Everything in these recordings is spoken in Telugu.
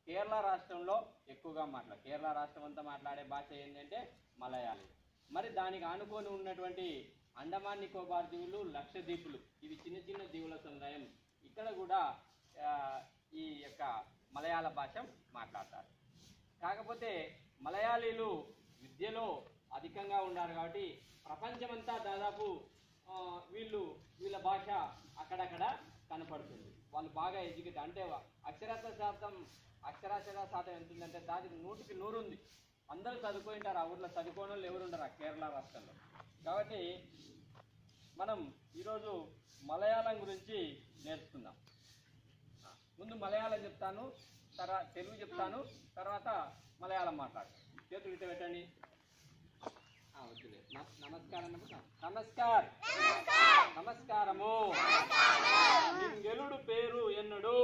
కేరళ రాష్ట్రంలో ఎక్కువగా మాట్లాడు కేరళ రాష్ట్రం అంతా మాట్లాడే భాష ఏంటంటే మలయాళీ మరి దానికి ఆనుకొని ఉన్నటువంటి అండమాన్ నికోబార్ దీవులు లక్షద్వీపులు ఇవి చిన్న చిన్న దీవుల సముదాయం ఇక్కడ కూడా ఆ, ఈ యొక్క మలయాళ భాష మాట్లాడతారు కాకపోతే మలయాళీలు విద్యలో అధికంగా ఉన్నారు కాబట్టి ప్రపంచమంతా దాదాపు ఆ, వీళ్ళు వీళ్ళ భాష అక్కడక్కడ కనపడుతుంది వాళ్ళు బాగా ఎడ్యుకేట్ అంటే అక్షరాస్యత శాతం అక్షరాస్యత శాతం ఎంత ఉందంటే దానికి నూటికి నూరు ఉంది అందరూ చదువుకొని ఉంటారు ఆ ఊర్లో చదువుకోని వాళ్ళు ఎవరు ఉండరు ఆ కేరళ రాష్ట్రంలో కాబట్టి మనం ఈరోజు మలయాళం గురించి నేర్చుకుందాం ఆ, ముందు మలయాళం చెప్తాను తర్వాత తెలుగు చెప్తాను తర్వాత మలయాళం మాట్లాడతాను చేతులు ఇట్ట పెట్టండి ఆ, వద్దులే న- నమస్కారం నమస్కారం నమస్కార్ నమస్కారము నింగెలుడు పేరు ఎన్నడు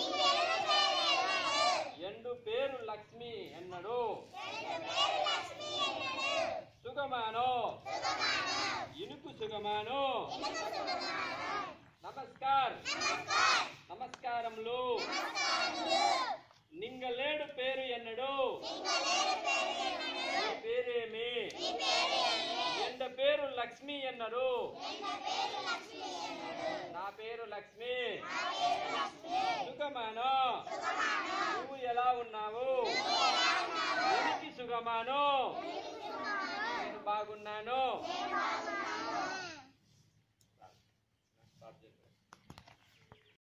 ఎండు పేరు లక్ష్మి ఎన్నడు సుగమానో ఇనుకు సుగమానో నమస్కార్ నమస్కారములు నింగలేడు పేరు ఎన్నడు నీ పేరేమి ఎండ పేరు లక్ష్మి ఎన్నడు నా పేరు లక్ష్మి సుఖమానో నువ్వు ఎలా ఉన్నావు ఉనికి సుఖమాను నేను బాగున్నాను